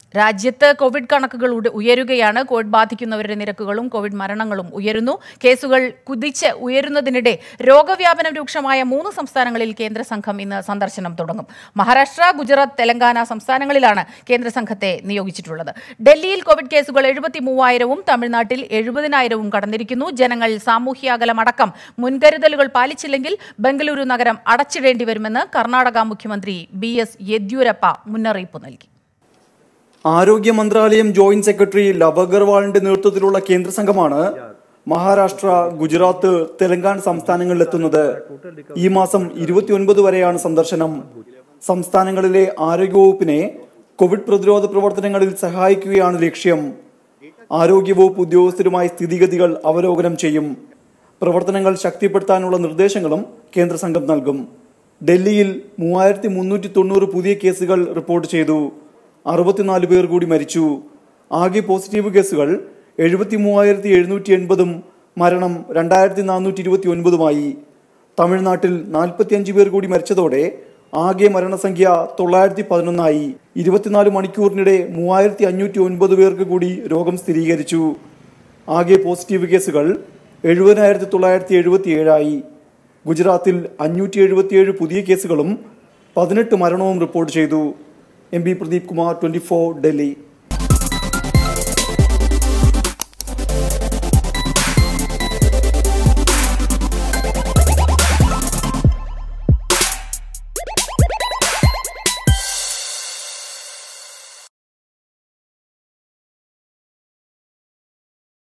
രാജ്യത്ത് കോവിഡ് കണക്കുകൾ ഉട- ഉയരുകയാണ് കോവിഡ് ബാധിക്കുന്നവരുടെ നിരക്കുകളും കോവിഡ് മരണങ്ങളും ഉയരുന്നു കേസുകൾ കുതിച്ച് ഉയരുന്നതിനിടെ രോഗവ്യാപനം രൂക്ഷമായ മൂന്ന് സംസ്ഥാനങ്ങളിൽ കേന്ദ്ര സംഘം ഇന്ന് സന്ദർശനം തുടങ്ങും മഹാരാഷ്ട്ര ഗുജറാത്ത് തെലങ്കാന സംസ്ഥാനങ്ങളിലാണ് കേന്ദ്ര സംഘത്തെ നിയോഗിച്ചിട്ടുള്ളത് ഡൽഹിയിൽ കോവിഡ് കേസുകൾ എഴുപത്തി മൂവായിരവും തമിഴ്നാട്ടിൽ എഴുപതിനായിരവും കടന്നിരിക്കുന്നു ജനങ്ങൾ സാമൂഹ്യാകലമടക്കം മുൻകരുതലുകൾ പാലിച്ചില്ലെങ്കിൽ ബംഗളൂരു നഗരം അടച്ചിടേണ്ടി വരുമെന്ന് കർണാടക മുഖ്യമന്ത്രി ബി എസ് യെദ്യൂരപ്പ മുന്നറിയിപ്പ് നൽകി ആരോഗ്യ മന്ത്രാലയം ജോയിന്റ് സെക്രട്ടറി ലവ് അഗർവാളിന്റെ നേതൃത്വത്തിലുള്ള കേന്ദ്ര സംഘമാണ് മഹാരാഷ്ട്ര ഗുജറാത്ത് തെലങ്കാന സംസ്ഥാനങ്ങളിലെത്തുന്നത് ഈ മാസം ഇരുപത്തിയൊൻപത് വരെയാണ് സന്ദർശനം സംസ്ഥാനങ്ങളിലെ ആരോഗ്യവകുപ്പിനെ കോവിഡ് പ്രതിരോധ പ്രവർത്തനങ്ങളിൽ സഹായിക്കുകയാണ് ലക്ഷ്യം ആരോഗ്യവകുപ്പ് ഉദ്യോഗസ്ഥരുമായി സ്ഥിതിഗതികൾ അവലോകനം ചെയ്യും പ്രവർത്തനങ്ങൾ ശക്തിപ്പെടുത്താനുള്ള നിർദ്ദേശങ്ങളും കേന്ദ്ര സംഘം നൽകും ഡൽഹിയിൽ മൂവായിരത്തി മുന്നൂറ്റി തൊണ്ണൂറ് പുതിയ കേസുകൾ റിപ്പോർട്ട് ചെയ്തു അറുപത്തിനാല് പേർ കൂടി മരിച്ചു ആകെ പോസിറ്റീവ് കേസുകൾ എഴുപത്തി മൂവായിരത്തി എഴുന്നൂറ്റി എൺപതും മരണം രണ്ടായിരത്തി നാനൂറ്റി ഇരുപത്തി ഒൻപതുമായി തമിഴ്നാട്ടിൽ നാൽപ്പത്തിയഞ്ച് പേർ കൂടി മരിച്ചതോടെ ആകെ മരണസംഖ്യ തൊള്ളായിരത്തി പതിനൊന്നായി ഇരുപത്തിനാല് മണിക്കൂറിനിടെ മൂവായിരത്തി അഞ്ഞൂറ്റി ഒൻപത് പേർക്ക് കൂടി രോഗം സ്ഥിരീകരിച്ചു ആകെ പോസിറ്റീവ് കേസുകൾ എഴുപതിനായിരത്തി തൊള്ളായിരത്തി എഴുപത്തി ഏഴായി ഗുജറാത്തിൽ അഞ്ഞൂറ്റി എഴുപത്തിയേഴ് പുതിയ കേസുകളും പതിനെട്ട് മരണവും റിപ്പോർട്ട് ചെയ്തു M P Pradeep Kumar twenty four Delhi